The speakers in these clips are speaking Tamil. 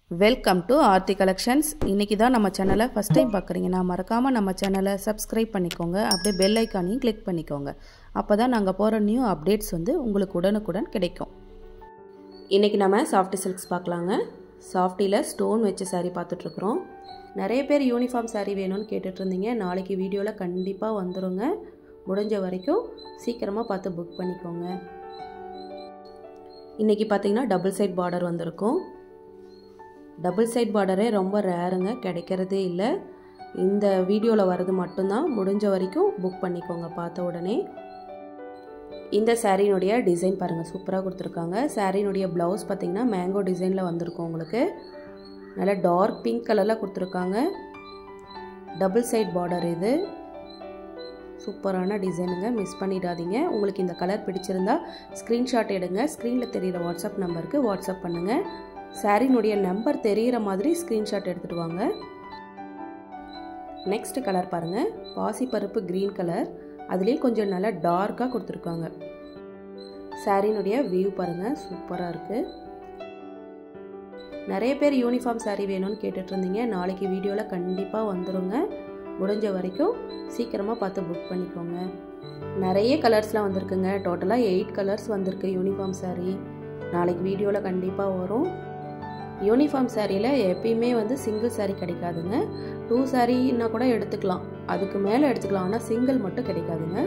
வெல்கம் டு ஆர்த்தி கலெக்ஷன்ஸ் இன்றைக்கி தான் நம்ம சேனலை ஃபஸ்ட் டைம் பார்க்குறீங்கன்னா மறக்காமல் நம்ம சேனலை சப்ஸ்கிரைப் பண்ணிக்கோங்க அப்படியே பெல் ஐக்கானையும் கிளிக் பண்ணிக்கோங்க அப்போ தான் நாங்கள் போகிற நியூ அப்டேட்ஸ் வந்து உங்களுக்கு உடனுக்குடன் கிடைக்கும் இன்றைக்கி நம்ம சாஃப்ட் சில்க்ஸ் பார்க்கலாங்க சாஃப்டியில் ஸ்டோன் வச்ச saree பார்த்துட்ருக்குறோம் நிறைய பேர் யூனிஃபார்ம் saree வேணும்னு கேட்டுட்டு இருந்தீங்க நாளைக்கு வீடியோவில் கண்டிப்பாக வந்துருங்க முடிஞ்ச வரைக்கும் சீக்கிரமாக பார்த்து புக் பண்ணிக்கோங்க இன்றைக்கி பார்த்தீங்கன்னா டபுள் சைட் பார்டர் வந்திருக்கும் டபுள் சைட் பார்டரே ரொம்ப ரேருங்க கிடைக்கிறதே இல்லை இந்த வீடியோவில் வர்றது மட்டும்தான் முடிஞ்ச வரைக்கும் புக் பண்ணிக்கோங்க பார்த்த உடனே இந்த சாரீனுடைய டிசைன் பாருங்கள் சூப்பராக கொடுத்துருக்காங்க சாரீனுடைய ப்ளவுஸ் பார்த்தீங்கன்னா மேங்கோ டிசைனில் வந்திருக்கும் உங்களுக்கு நல்லா டார்க் பிங்க் கலரில் கொடுத்துருக்காங்க டபுள் சைட் பார்டர் இது சூப்பரான டிசைனுங்க மிஸ் பண்ணிடாதீங்க உங்களுக்கு இந்த கலர் பிடிச்சிருந்தா ஸ்க்ரீன்ஷாட் எடுங்க ஸ்க்ரீனில் தெரிகிற வாட்ஸ்அப் நம்பருக்கு வாட்ஸ்அப் பண்ணுங்கள் சாரீனுடைய நம்பர் தெரிகிற மாதிரி ஸ்க்ரீன்ஷாட் எடுத்துகிட்டு வாங்க நெக்ஸ்ட் கலர் பாருங்கள் பாசிப்பருப்பு க்ரீன் கலர் அதுலேயே கொஞ்சம் நல்லா டார்க்காக கொடுத்துருக்காங்க சாரீனுடைய வியூ பாருங்கள் சூப்பராக இருக்குது நிறைய பேர் யூனிஃபார்ம் சாரீ வேணும்னு கேட்டுட்டு இருந்தீங்க நாளைக்கு வீடியோவில் கண்டிப்பாக வந்துருங்க முடிஞ்ச வரைக்கும் சீக்கிரமாக பார்த்து புக் பண்ணிக்கோங்க நிறைய கலர்ஸ்லாம் வந்திருக்குங்க டோட்டலாக எயிட் கலர்ஸ் வந்திருக்கு யூனிஃபார்ம் சாரீ நாளைக்கு வீடியோவில் கண்டிப்பாக வரும் யூனிஃபார்ம் சாரியில் எப்பயுமே வந்து சிங்கிள் சாரீ கிடைக்காதுங்க டூ சாரீன்னா கூட எடுத்துக்கலாம் அதுக்கு மேலே எடுத்துக்கலாம் ஆனால் சிங்கிள் மட்டும் கிடைக்காதுங்க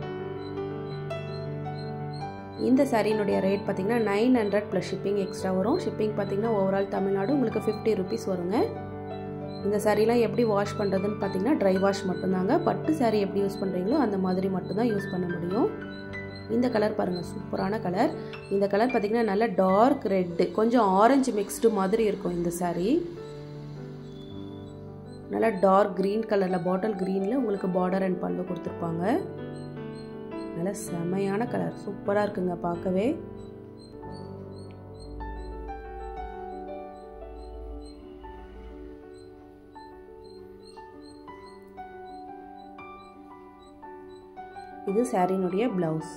இந்த சாரியினுடைய ரேட் பார்த்தீங்கன்னா nine hundred plus shipping extra வரும் ஷிப்பிங் பார்த்தீங்கன்னா ஓவரால் தமிழ்நாடு உங்களுக்கு ஃபிஃப்டி ருபீஸ் வருங்க இந்த சாரீலாம் எப்படி வாஷ் பண்ணுறதுன்னு பார்த்தீங்கன்னா ட்ரை வாஷ் மட்டும்தாங்க பட்டு சாரீ எப்படி யூஸ் பண்ணுறீங்களோ அந்த மாதிரி மட்டும்தான் யூஸ் பண்ண முடியும் இந்த கலர் பாருங்கள் சூப்பரான கலர் இந்த கலர் பார்த்திங்கன்னா நல்ல டார்க் ரெட்டு கொஞ்சம் ஆரஞ்சு மிக்ஸ்டு மாதிரி இருக்கும் இந்த சாரீ நல்லா டார்க் க்ரீன் கலரில் பாட்டில் க்ரீனில் உங்களுக்கு பார்டர் அண்ட் பல்லு கொடுத்துருப்பாங்க நல்ல செமையான கலர் சூப்பராக இருக்குங்க பார்க்கவே இது சாரினுடைய ப்ளவுஸ்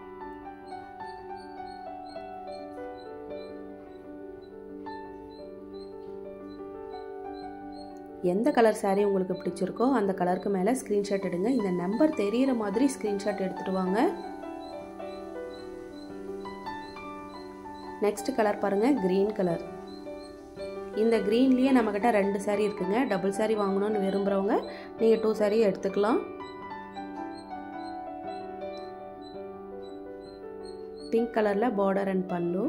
எந்த கலர் சாரீ உங்களுக்கு பிடிச்சிருக்கோ அந்த கலருக்கு மேலே ஸ்க்ரீன்ஷாட் எடுங்க இந்த நம்பர் தெரிகிற மாதிரி ஸ்க்ரீன்ஷாட் எடுத்துகிட்டு வாங்க நெக்ஸ்ட் கலர் பாருங்கள் க்ரீன் கலர் இந்த க்ரீன்லேயே நம்மக்கிட்ட ரெண்டு சாரீ இருக்குங்க டபுள் சாரீ வாங்கணும்னு விரும்புகிறவங்க நீங்கள் டூ சாரீ எடுத்துக்கலாம் பிங்க் கலரில் பார்டர் அண்ட் பல்லு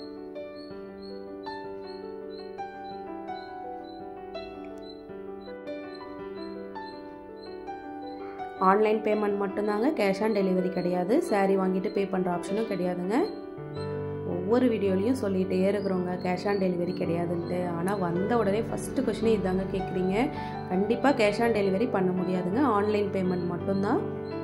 ஆன்லைன் பேமெண்ட் மட்டும்தாங்க கேஷ் ஆன் டெலிவரி கிடையாது சாரீ வாங்கிட்டு பே பண்ணுற ஆப்ஷனும் கிடையாதுங்க ஒவ்வொரு வீடியோலையும் சொல்லிகிட்டே இருக்கிறோங்க கேஷ் ஆன் டெலிவரி கிடையாதுன்ட்டு ஆனால் வந்த உடனே ஃபஸ்ட்டு கொஷினே இதாங்க கேட்குறீங்க கண்டிப்பாக கேஷ் ஆன் டெலிவரி பண்ண முடியாதுங்க ஆன்லைன் பேமெண்ட் மட்டும்தான்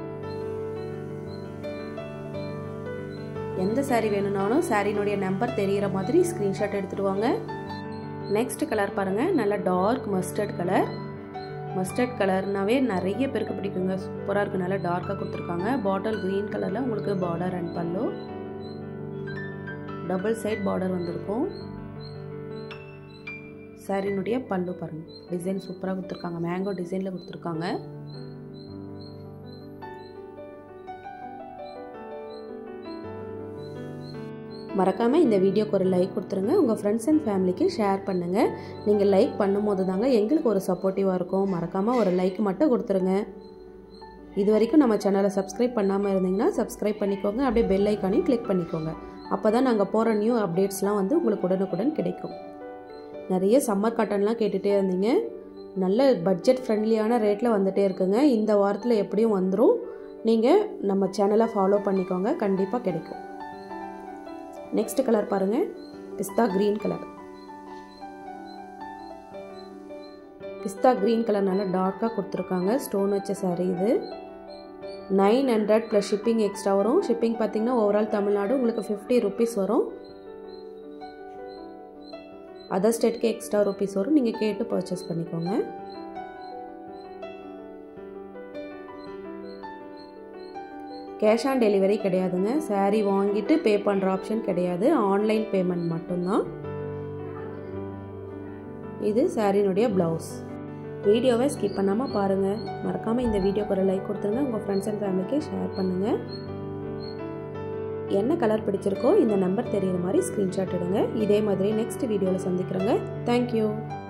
எந்த சாரீ வேணும்னாலும் சாரீனுடைய நம்பர் தெரிகிற மாதிரி ஸ்க்ரீன்ஷாட் எடுத்துகிட்டு வாங்க நெக்ஸ்ட் கலர் பாருங்கள் நல்லா டார்க் மஸ்டர்ட் கலர் மஸ்டர்ட் கலர்னாவே நிறைய பேருக்கு பிடிக்குங்க சூப்பராக இருக்குது நல்லா டார்க்காக கொடுத்துருக்காங்க பாட்டில் க்ரீன் கலரில் உங்களுக்கு பார்டர் அண்ட் பல்லு டபுள் சைட் பார்டர் வந்திருக்கும் சாரினுடைய பல்லு பாருங்கள் டிசைன் சூப்பராக கொடுத்துருக்காங்க மேங்கோ டிசைனில் கொடுத்துருக்காங்க மறக்காமல் இந்த வீடியோக்கு ஒரு லைக் கொடுத்துருங்க உங்கள் ஃப்ரெண்ட்ஸ் அண்ட் ஃபேமிலிக்கு ஷேர் பண்ணுங்கள் நீங்கள் லைக் பண்ணும்போது தாங்க எங்களுக்கு ஒரு சப்போர்ட்டிவாக இருக்கும் மறக்காமல் ஒரு லைக் மட்டும் கொடுத்துருங்க இது வரைக்கும் நம்ம சேனலை சப்ஸ்கிரைப் பண்ணாமல் இருந்தீங்கன்னா சப்ஸ்கிரைப் பண்ணிக்கோங்க அப்படியே பெல் ஐக்கானையும் கிளிக் பண்ணிக்கோங்க அப்போ தான் நாங்கள் போகிற நியூ அப்டேட்ஸ்லாம் வந்து உங்களுக்கு உடனுக்குடன் கிடைக்கும் நிறைய சம்மர் காட்டன்லாம் கேட்டுகிட்டே இருந்தீங்க நல்ல பட்ஜெட் ஃப்ரெண்ட்லியான ரேட்டில் வந்துகிட்டே இருக்குங்க இந்த வாரத்தில் எப்படியும் வந்துடும் நீங்கள் நம்ம சேனலை ஃபாலோ பண்ணிக்கோங்க கண்டிப்பாக கிடைக்கும் நெக்ஸ்ட் கலர் பாருங்கள் பிஸ்தா க்ரீன் கலர் பிஸ்தா க்ரீன் கலர் நல்லா டார்க்காக கொடுத்துருக்காங்க ஸ்டோன் வச்ச சாரீ இது nine hundred plus shipping extra வரும் ஷிப்பிங் பார்த்தீங்கன்னா ஓவரால் தமிழ்நாடு உங்களுக்கு ஃபிஃப்டி ருபீஸ் வரும் அதர் ஸ்டேட்க்கு எக்ஸ்ட்ரா ருபீஸ் வரும் நீங்கள் கேட்டு பர்ச்சேஸ் பண்ணிக்கோங்க கேஷ் ஆன் டெலிவரி கிடையாதுங்க சாரீ வாங்கிட்டு பே பண்ணுற ஆப்ஷன் கிடையாது ஆன்லைன் பேமெண்ட் மட்டும்தான் இது சாரினுடைய ப்ளவுஸ் வீடியோவை ஸ்கிப் பண்ணாமல் பாருங்கள் மறக்காமல் இந்த வீடியோக்கு ஒரு லைக் கொடுத்துருங்க உங்கள் ஃப்ரெண்ட்ஸ் அண்ட் ஃபேமிலிக்கு ஷேர் பண்ணுங்கள் என்ன கலர் பிடிச்சிருக்கோ இந்த நம்பர் தெரியுற மாதிரி ஸ்க்ரீன்ஷாட் எடுங்க இதே மாதிரி நெக்ஸ்ட் வீடியோவில் சந்திக்கிறேங்க தேங்க்யூ